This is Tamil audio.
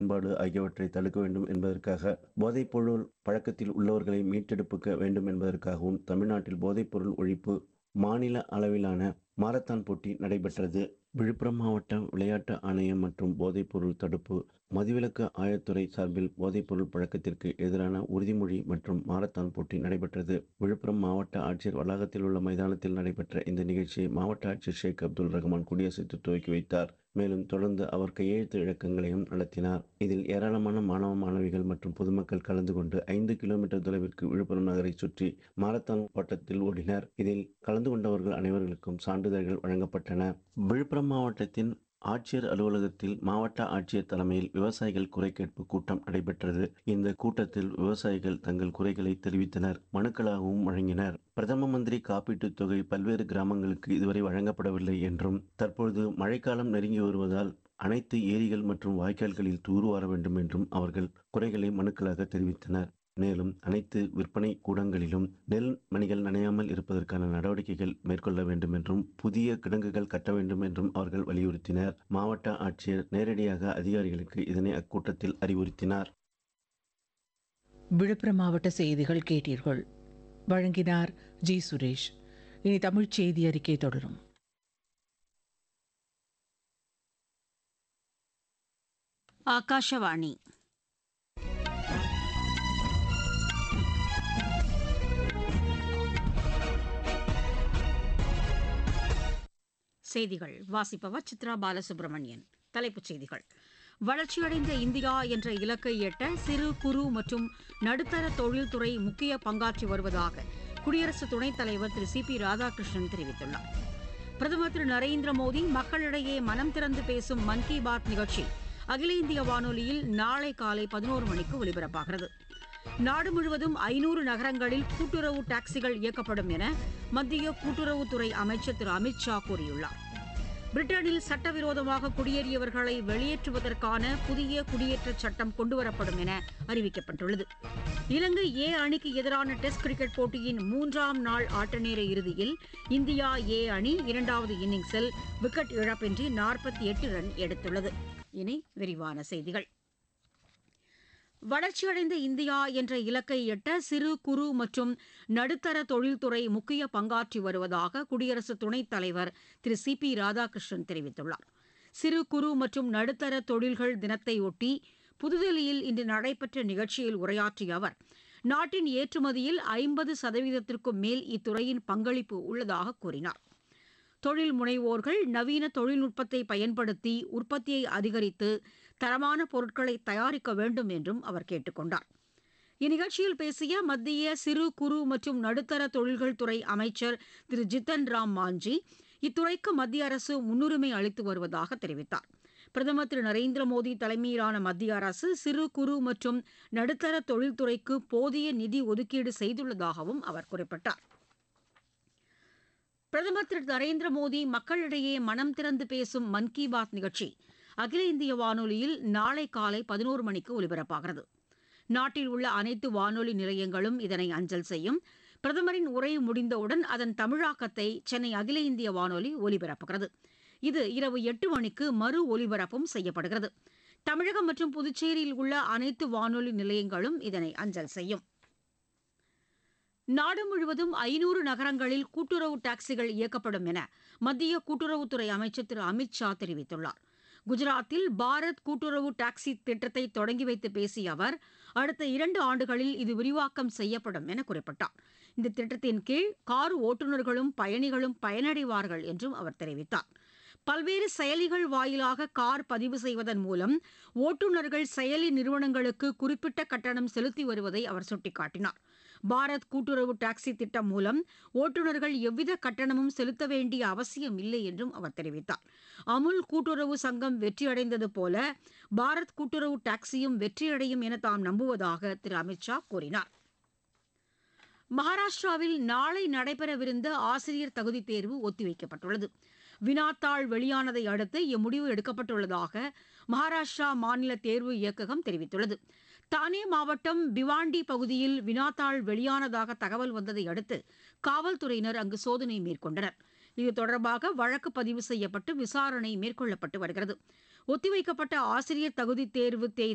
பயன்பாடு ஆகியவற்றை தடுக்க வேண்டும் என்பதற்காக போதைப்பொருள் பழக்கத்தில் உள்ளவர்களை மீட்டெடுப்புக்க வேண்டும் என்பதற்காகவும் தமிழ்நாட்டில் போதைப்பொருள் ஒழிப்பு மாநில அளவிலான மாரத்தான் போட்டி நடைபெற்றது விழுப்புரம் மாவட்ட விளையாட்டு ஆணையம் மற்றும் போதைப்பொருள் தடுப்பு மதுவிலக்கு ஆயத்துறை சார்பில் போதைப்பொருள் பழக்கத்திற்கு எதிரான உறுதிமொழி மற்றும் மாரத்தான் போட்டி நடைபெற்றது விழுப்புரம் மாவட்ட ஆட்சியர் வளாகத்தில் உள்ள மைதானத்தில் நடைபெற்ற இந்த நிகழ்ச்சியை மாவட்ட ஆட்சியர் ஷேக் அப்துல் ரஹ்மான் குடியரசுத்து துவக்கி வைத்தார் மேலும் தொடர்ந்து அவர் கையெழுத்து இழக்கங்களையும் நடத்தினார் இதில் ஏராளமான மாணவ மாணவிகள் மற்றும் பொதுமக்கள் கலந்து கொண்டு ஐந்து கிலோமீட்டர் தொலைவிற்கு விழுப்புரம் நகரை சுற்றி மாரத்தான் ஓட்டத்தில் ஓடினர் இதில் கலந்து கொண்டவர்கள் அனைவர்களுக்கும் சான்றிதழ்கள் வழங்கப்பட்டன விழுப்புரம் மாவட்டத்தின் ஆட்சியர் அலுவலகத்தில் மாவட்ட ஆட்சியர் தலைமையில் விவசாயிகள் குறை கேட்பு கூட்டம் நடைபெற்றது இந்த கூட்டத்தில் விவசாயிகள் தங்கள் குறைகளை தெரிவித்தனர் மனுக்களாகவும் வழங்கினர் பிரதம மந்திரி காப்பீட்டுத் தொகை பல்வேறு கிராமங்களுக்கு இதுவரை வழங்கப்படவில்லை என்றும் தற்பொழுது மழைக்காலம் நெருங்கி வருவதால் அனைத்து ஏரிகள் மற்றும் வாய்க்கால்களில் தூர்வார வேண்டும் என்றும் அவர்கள் குறைகளை மனுக்களாக தெரிவித்தனர் மேலும் அனைத்து விற்பனை கூடங்களிலும் நெல் மணிகள் நனையாமல் இருப்பதற்கான நடவடிக்கைகள் மேற்கொள்ள வேண்டும் என்றும் புதிய கிடங்குகள் கட்ட வேண்டும் என்றும் அவர்கள் வலியுறுத்தினர் மாவட்ட ஆட்சியர் நேரடியாக அதிகாரிகளுக்கு இதனை அக்கூட்டத்தில் அறிவுறுத்தினார் விழுப்புரம் மாவட்ட செய்திகள் கேட்டீர்கள் வழங்கினார் ஜி சுரேஷ் இனி தமிழ்ச் செய்தி அறிக்கை தொடரும் ಆಕಾಶವಾಣಿ செய்திகள் வாசிப்பவர் சித்ரா பாலசுப்ரமணியன் தலைப்புச் செய்திகள் வளர்ச்சியடைந்த இந்தியா என்ற இலக்கை எட்ட சிறு குறு மற்றும் நடுத்தர தொழில்துறை முக்கிய பங்காற்றி வருவதாக குடியரசு துணைத் தலைவர் திரு சி பி ராதாகிருஷ்ணன் தெரிவித்துள்ளார் பிரதமர் திரு நரேந்திர மோடி மக்களிடையே மனம் திறந்து பேசும் மன் கி பாத் நிகழ்ச்சி அகில இந்திய வானொலியில் நாளை காலை பதினோரு மணிக்கு ஒலிபரப்பாகிறது நாடு முழுவதும் ஐநூறு நகரங்களில் கூட்டுறவு டாக்ஸிகள் இயக்கப்படும் என மத்திய கூட்டுறவுத்துறை அமைச்சர் திரு அமித் ஷா கூறியுள்ளார் பிரிட்டனில் சட்டவிரோதமாக குடியேறியவர்களை வெளியேற்றுவதற்கான புதிய குடியேற்றச் சட்டம் கொண்டுவரப்படும் என அறிவிக்கப்பட்டுள்ளது இலங்கை ஏ அணிக்கு எதிரான டெஸ்ட் கிரிக்கெட் போட்டியின் மூன்றாம் நாள் ஆட்டநேர இறுதியில் இந்தியா ஏ அணி இரண்டாவது இன்னிங்ஸில் விக்கெட் இழப்பின்றி நாற்பத்தி எட்டு ரன் எடுத்துள்ளது இனி விரிவான செய்திகள் வளர்ச்சியடைந்த இந்தியா என்ற இலக்கை எட்ட சிறு குறு மற்றும் நடுத்தர தொழில்துறை முக்கிய பங்காற்றி வருவதாக குடியரசு துணைத் தலைவர் திரு சி பி ராதாகிருஷ்ணன் தெரிவித்துள்ளார் சிறு குறு மற்றும் நடுத்தர தொழில்கள் தினத்தையொட்டி புதுதில்லியில் இன்று நடைபெற்ற நிகழ்ச்சியில் உரையாற்றிய அவர் நாட்டின் ஏற்றுமதியில் ஐம்பது சதவீதத்திற்கும் மேல் இத்துறையின் பங்களிப்பு உள்ளதாக கூறினார் தொழில் முனைவோர்கள் நவீன தொழில்நுட்பத்தை பயன்படுத்தி உற்பத்தியை அதிகரித்து தரமான பொருட்களை தயாரிக்க வேண்டும் என்றும் அவர் கேட்டுக் கொண்டார் இந்நிகழ்ச்சியில் பேசிய மத்திய சிறு குறு மற்றும் நடுத்தர தொழில்கள் துறை அமைச்சர் திரு ஜித்தன் ராம் மாஞ்சி இத்துறைக்கு மத்திய அரசு முன்னுரிமை அளித்து வருவதாக தெரிவித்தார் பிரதமர் திரு நரேந்திர மோடி தலைமையிலான மத்திய அரசு சிறு குறு மற்றும் நடுத்தர தொழில்துறைக்கு போதிய நிதி ஒதுக்கீடு செய்துள்ளதாகவும் அவர் குறிப்பிட்டார் பிரதமர் திரு நரேந்திர மோடி மக்களிடையே மனம் திறந்து பேசும் மன் கி பாத் நிகழ்ச்சி அகில இந்திய வானொலியில் நாளை காலை பதினோரு மணிக்கு ஒலிபரப்பாகிறது நாட்டில் உள்ள அனைத்து வானொலி நிலையங்களும் இதனை அஞ்சல் செய்யும் பிரதமரின் உரை முடிந்தவுடன் அதன் தமிழாக்கத்தை சென்னை அகில இந்திய வானொலி ஒலிபரப்புகிறது இது இரவு எட்டு மணிக்கு மறு ஒலிபரப்பும் செய்யப்படுகிறது தமிழகம் மற்றும் புதுச்சேரியில் உள்ள அனைத்து வானொலி நிலையங்களும் இதனை அஞ்சல் செய்யும் நாடு முழுவதும் ஐநூறு நகரங்களில் கூட்டுறவு டாக்ஸிகள் இயக்கப்படும் என மத்திய கூட்டுறவுத்துறை அமைச்சர் திரு அமித் ஷா தெரிவித்துள்ளார் குஜராத்தில் பாரத் கூட்டுறவு டாக்ஸி திட்டத்தை தொடங்கி வைத்து பேசிய அவர் அடுத்த இரண்டு ஆண்டுகளில் இது விரிவாக்கம் செய்யப்படும் என குறிப்பிட்டார் இந்த திட்டத்தின் கீழ் கார் ஓட்டுநர்களும் பயணிகளும் பயனடைவார்கள் என்றும் அவர் தெரிவித்தார் பல்வேறு செயலிகள் வாயிலாக கார் பதிவு செய்வதன் மூலம் ஓட்டுநர்கள் செயலி நிறுவனங்களுக்கு குறிப்பிட்ட கட்டணம் செலுத்தி வருவதை அவர் சுட்டிக்காட்டினார் பாரத் கூட்டுறவு டாக்ஸி திட்டம் மூலம் ஓட்டுநர்கள் எவ்வித கட்டணமும் செலுத்த வேண்டிய அவசியம் இல்லை என்றும் அவர் தெரிவித்தார் அமுல் கூட்டுறவு சங்கம் வெற்றியடைந்தது போல பாரத் கூட்டுறவு டாக்ஸியும் வெற்றியடையும் என தாம் நம்புவதாக திரு அமித்ஷா கூறினார் மகாராஷ்டிராவில் நாளை நடைபெறவிருந்த ஆசிரியர் தகுதித் தேர்வு ஒத்திவைக்கப்பட்டுள்ளது வினாத்தாள் வெளியானதை அடுத்து இம்முடிவு எடுக்கப்பட்டுள்ளதாக மகாராஷ்டிரா மாநில தேர்வு இயக்ககம் தெரிவித்துள்ளது தானே மாவட்டம் பிவாண்டி பகுதியில் வினாத்தாள் வெளியானதாக தகவல் வந்ததை அடுத்து காவல்துறையினர் அங்கு சோதனை மேற்கொண்டனர் இது தொடர்பாக வழக்கு பதிவு செய்யப்பட்டு விசாரணை மேற்கொள்ளப்பட்டு வருகிறது ஒத்திவைக்கப்பட்ட ஆசிரியர் தகுதித் தேர்வு தேதி